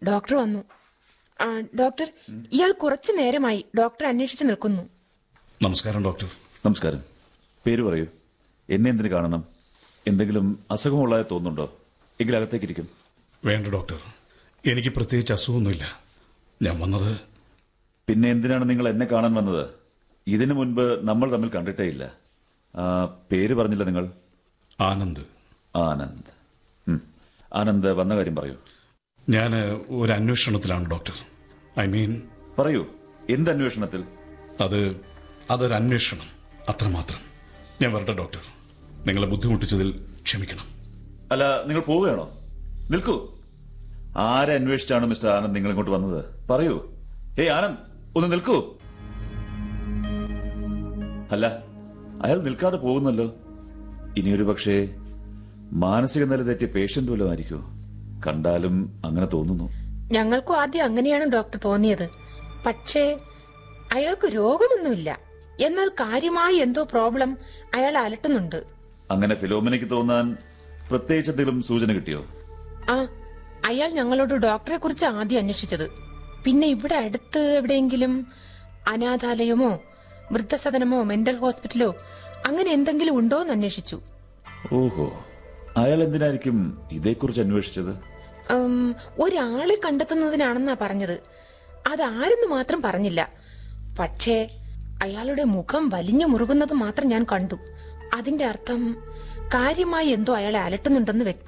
Doctor വന്നു ആ, doctor ഇയാൾ കുറച്ചു നേരമായി ഡോക്ടറെ അന്വേഷിച്ചു നിൽക്കുന്നു നമസ്കാരം ഡോക്ടർ നമസ്കാരം പേര് പറയൂ എന്നെ എന്തിനു കാണണം എന്തെങ്കിലും അസുഖമുള്ളതായി തോന്നുന്നുണ്ടോ എങ്കിൽ അകത്തേക്കിരിക്കും വേണ്ട ഡോക്ടർ എനിക്ക് പ്രത്യേകിച്ച് അസുഖമൊന്നുമില്ല ഞാൻ വന്നത് പിന്നെ എന്തിനാണ് നിങ്ങൾ എന്നെ കാണാൻ വന്നത് ഇതിനു മുൻപ് നമ്മൾ തമ്മിൽ കണ്ടിട്ടേ ഇല്ല ആ, പേര് പറഞ്ഞില്ല നിങ്ങൾ ആനന്ദ് ആനന്ദ് ഉം. ആനന്ദ് വന്ന കാര്യം പറയൂ ഞാൻ ഒരു അന്വേഷണത്തിലാണ് ഡോക്ടർ ഐ മീൻ പറയൂ എന്ത് അന്വേഷണത്തിൽ അത് അതൊരു അന്വേഷണം അത്രമാത്രം ഞാൻ വരട്ടെ ഡോക്ടർ നിങ്ങളെ ബുദ്ധിമുട്ടിച്ചതിൽ ക്ഷമിക്കണം അല്ല നിങ്ങൾ പോവുകയാണോ നിൽക്കൂ ആരെ അന്വേഷിച്ചാണ് മിസ്റ്റർ ആനന്ദ് നിങ്ങൾ ഇങ്ങോട്ട് വന്നത് പറയൂ ഏയ് ആനന്ദ് ഒന്ന് നിൽക്കൂ അല്ല അയാൾ നിൽക്കാതെ പോകുന്നല്ലോ ഇനിയൊരു പക്ഷേ മാനസിക നില തെറ്റിയ പേഷ്യന്റ് വല്ലതും ആയിരിക്കോ കണ്ടാലും അങ്ങനെ തോന്നുന്നു ഞങ്ങൾക്കും ആദ്യം അങ്ങനെയാണ് ഡോക്ടർ തോന്നിയത് പക്ഷേ അയാൾക്ക് രോഗമൊന്നുമില്ല എന്നാൽ കാര്യമായി എന്തോ പ്രോബ്ലം അയാൾ അലട്ടുന്നുണ്ട് അങ്ങനെ ഫിലോമിനയ്ക്ക് തോന്നാൻ പ്രത്യേകിച്ച് എന്തെങ്കിലും സൂചന കിട്ടിയോ ആ അയാൾ ഞങ്ങളോട് ഡോക്ടറെ കുറിച്ച് ആദ്യം അന്വേഷിച്ചത് പിന്നെ ഇവിടെ അടുത്ത് എവിടെയെങ്കിലും അനാഥാലയമോ വൃദ്ധസദനമോ മെന്റൽ ഹോസ്പിറ്റലോ അങ്ങനെ എന്തെങ്കിലും ഉണ്ടോ എന്ന് അന്വേഷിച്ചു ഓഹോ അയാൾ എന്തിനായിരിക്കും ഇതേക്കുറിച്ച് അന്വേഷിച്ചത് ഉം, ഒരാളെ കണ്ടെത്തുന്നതിനാണെന്നാ പറഞ്ഞത് അതാരെന്ന് മാത്രം പറഞ്ഞില്ല പക്ഷേ അയാളുടെ മുഖം വലിഞ്ഞു മുറുകുന്നത് മാത്രം ഞാൻ കണ്ടു അതിന്റെ അർത്ഥം കാര്യമായി എന്തോ അയാളെ അലട്ടുന്നുണ്ടെന്ന് വ്യക്തം